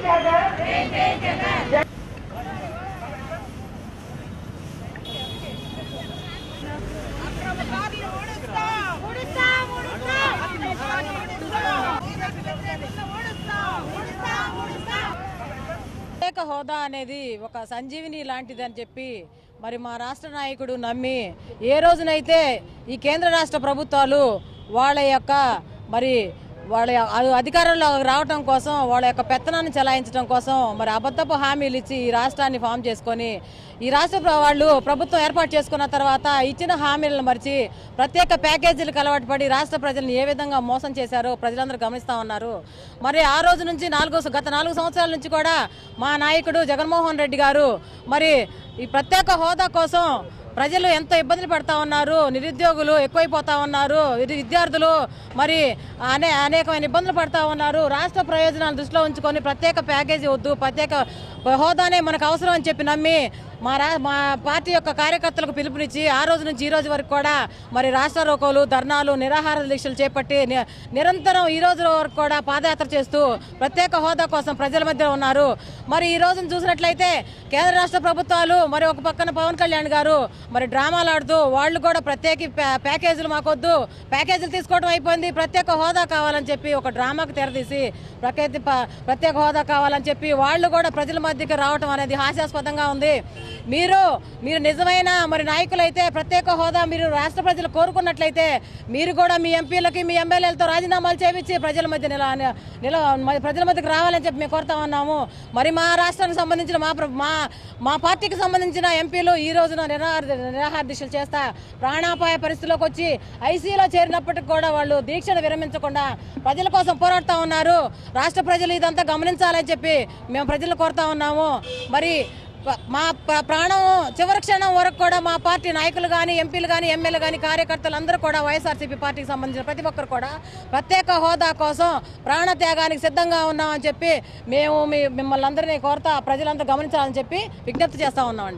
ప్రత్యేక హోదా అనేది ఒక సంజీవిని లాంటిది అని చెప్పి మరి మా రాష్ట్ర నాయకుడు నమ్మి ఏ రోజునైతే ఈ కేంద్ర రాష్ట్ర ప్రభుత్వాలు వాళ్ళ యొక్క మరి వాళ్ళ అ- అధికారంలో రావటం కోసం వాళ్ళ యొక్క పెత్తనాన్ని చెలాయించడం కోసం మరి అబద్ధపు హామీలు ఇచ్చి ఈ రాష్ట్రాన్ని ఫామ్ చేసుకొని ఈ రాష్ట్ర ప్ర- వాళ్ళు ప్రభుత్వం ఏర్పాటు చేసుకున్న తర్వాత ఇచ్చిన హామీలను మరిచి ప్రత్యేక ప్యాకేజీలకు అలవాటు పడి రాష్ట్ర ప్రజలను ఏ విధంగా మోసం చేశారో ప్రజలందరూ గమనిస్తూ ఉన్నారు మరి ఆ రోజు నుంచి నాలుగో గత నాలుగు సంవత్సరాల నుంచి కూడా మా నాయకుడు జగన్మోహన్ రెడ్డి గారు మరి ఈ ప్రత్యేక హోదా కోసం ప్రజలు ఎంత ఇబ్బందులు పడతా ఉన్నారు నిరుద్యోగులు ఎక్కువైపోతా ఉన్నారు ఇది విద్యార్థులు మరి అనే అనేకమైన ఇబ్బందులు పడతా ఉన్నారు రాష్ట్ర ప్రయోజనాలు దృష్టిలో ఉంచుకొని ప్రత్యేక ప్యాకేజీ వద్దు ప్రత్యేక హోదానే మనకు అవసరం అని చెప్పి నమ్మి మా రా మా పార్టీ యొక్క కార్యకర్తలకు పిలుపునిచ్చి ఆ రోజు నుంచి ఈ రోజు వరకు కూడా మరి రాష్ట్ర రోకోలు ధర్నాలు నిరాహార దీక్షలు చేపట్టి ని- నిరంతరం ఈ రోజు వరకు కూడా పాదయాత్ర చేస్తూ ప్రత్యేక హోదా కోసం ప్రజల మధ్య ఉన్నారు మరి ఈ రోజున చూసినట్లయితే కేంద్ర రాష్ట్ర ప్రభుత్వాలు మరి ఒక పక్కన పవన్ కళ్యాణ్ గారు మరి డ్రామాలు ఆడుతూ వాళ్ళు కూడా ప్రత్యేక ప్యా- ప్యాకేజీలు మాకొద్దు ప్యాకేజీలు తీసుకోవడం అయిపోయింది ప్రత్యేక హోదా కావాలని చెప్పి ఒక డ్రామాకు తెరదీసి ప్రత్యేక ప- ప్రత్యేక హోదా కావాలని చెప్పి వాళ్ళు కూడా ప్రజల మధ్యకి రావటం అనేది హాస్యాస్పదంగా ఉంది మీరు మీరు నిజమైన మరి నాయకులైతే ప్రత్యేక హోదా మీరు రాష్ట్ర ప్రజలు కోరుకున్నట్లయితే మీరు కూడా మీ ఎంపీలకి మీ ఎమ్మెల్యేలతో రాజీనామాలు చేపించి ప్రజల మధ్య నిల నిల మరి ప్రజల మధ్యకి రావాలని చెప్పి మేము కోరుతా ఉన్నాము మరి మా రాష్ట్రానికి సంబంధించిన మా ప్ర- మా మా పార్టీకి సంబంధించిన ఎంపీలు ఈ రోజున నిరాహార నిరాహార దీక్షలు చేస్తా ప్రాణాపాయ పరిస్థితిలోకి వచ్చి ఐసీయూలో చేరినప్పటికి కూడా వాళ్ళు దీక్షను విరమించకుండా ప్రజల కోసం పోరాడుతూ ఉన్నారు రాష్ట్ర ప్రజలు ఇదంతా గమనించాలని చెప్పి మేము ప్రజలు కోరుతా ఉన్నాము మరి ప- మా ప- ప్రాణం చివరి క్షణం వరకు కూడా మా పార్టీ నాయకులు కానీ ఎంపీలు కానీ ఎమ్మెల్యే కానీ కార్యకర్తలు అందరూ కూడా వైఎస్ఆర్సీపీ పార్టీకి సంబంధించిన ప్రతి ఒక్కరు కూడా ప్రత్యేక హోదా కోసం ప్రాణ త్యాగానికి సిద్ధంగా ఉన్నామని చెప్పి మేము మీ మిమ్మల్ని అందరినీ కోరుతా ప్రజలంతా గమనించాలని చెప్పి విజ్ఞప్తి చేస్తా ఉన్నామండి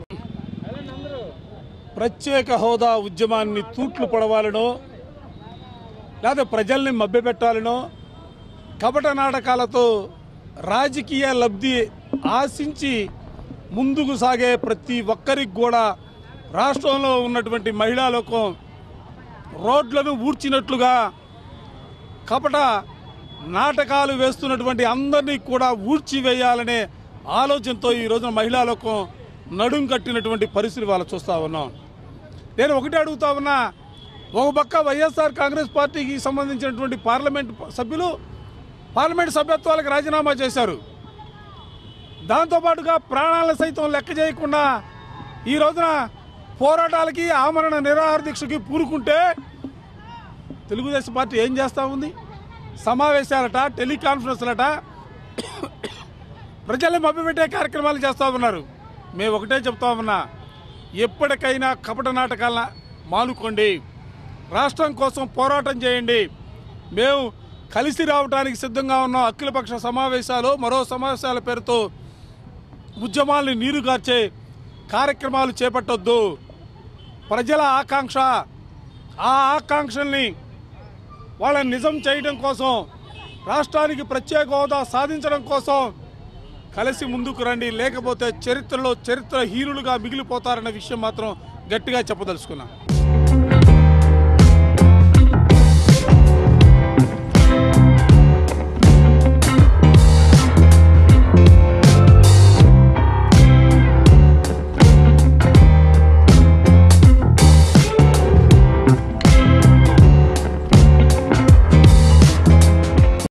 ప్రత్యేక హోదా ఉద్యమాన్ని తూట్లు పడవాలనో లేదా ప్రజల్ని మభ్యపెట్టాలనో కపట నాటకాలతో రాజకీయ లబ్ధి ఆశించి ముందుకు సాగే ప్రతి ఒక్కరికి కూడా రాష్ట్రంలో ఉన్నటువంటి మహిళా లోకం రోడ్లను ఊడ్చినట్లుగా కపట నాటకాలు వేస్తున్నటువంటి అందరినీ కూడా ఊడ్చివేయాలనే ఆలోచనతో ఈ రోజున మహిళా లోకం నడుం కట్టినటువంటి పరిస్థితి వాళ్ళు చూస్తా ఉన్నాం నేను ఒకటే అడుగుతా ఉన్నా ఒక పక్క వైఎస్ఆర్ కాంగ్రెస్ పార్టీకి సంబంధించినటువంటి పార్లమెంట్ సభ్యులు పార్లమెంట్ సభ్యత్వాలకు రాజీనామా చేశారు దాంతోపాటుగా ప్రాణాలను సైతం లెక్క చేయకుండా ఈ రోజున పోరాటాలకి ఆమరణ నిరాహార దీక్షకి పూరుకుంటే తెలుగుదేశం పార్టీ ఏం చేస్తూ ఉంది సమావేశాలట టెలికాన్ఫరెన్స్లట ప్రజల్ని మభ్యపెట్టే కార్యక్రమాలు చేస్తూ ఉన్నారు మేము ఒకటే చెప్తా ఉన్నా ఎప్పటికైనా కపట నాటకాలను మానుకోండి రాష్ట్రం కోసం పోరాటం చేయండి మేము కలిసి రావడానికి సిద్ధంగా ఉన్నాం అఖిలపక్ష సమావేశాలు మరో సమావేశాల పేరుతో ఉద్యమాల్ని నీరుగార్చే కార్యక్రమాలు చేపట్టొద్దు ప్రజల ఆకాంక్ష ఆ ఆకాంక్షల్ని వాళ్ళని నిజం చేయడం కోసం రాష్ట్రానికి ప్రత్యేక హోదా సాధించడం కోసం కలిసి ముందుకు రండి లేకపోతే చరిత్రలో చరిత్ర హీనులుగా మిగిలిపోతారన్న విషయం మాత్రం గట్టిగా చెప్పదలుచుకున్నాం